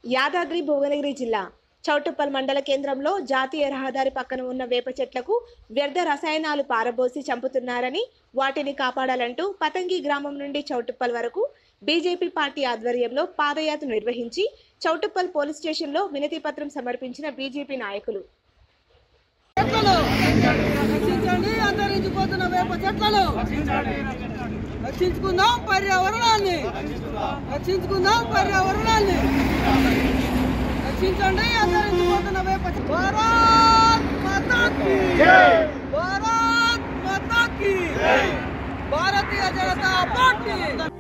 యాదాద్రి భువనగిరి జిల్లా చౌటుప్పల్ మండల కేంద్రంలో జాతీయ రహదారి పక్కన ఉన్న వేప చెట్లకు వ్యర్థ రసాయనాలు పారబోసి చంపుతున్నారని వాటిని కాపాడాలంటూ పతంగి గ్రామం నుండి చౌటుప్పల్ వరకు బీజేపీ పార్టీ ఆధ్వర్యంలో పాదయాత్ర నిర్వహించి చౌటుప్పల్ పోలీస్ స్టేషన్లో వినతి పత్రం సమర్పించిన బీజేపీ నాయకులు చెట్లను రక్షించండి అంతరించిపోతున్న వేప చెట్లను రక్షించుకుందాం పర్యావరణాన్ని రక్షించుకుందాం పర్యావరణాన్ని రక్షించండి అంతరించిపోతున్న వేప చె- భారత్ మాతాకి భారత్ మాతాకి భారతీయ జనతా పార్టీ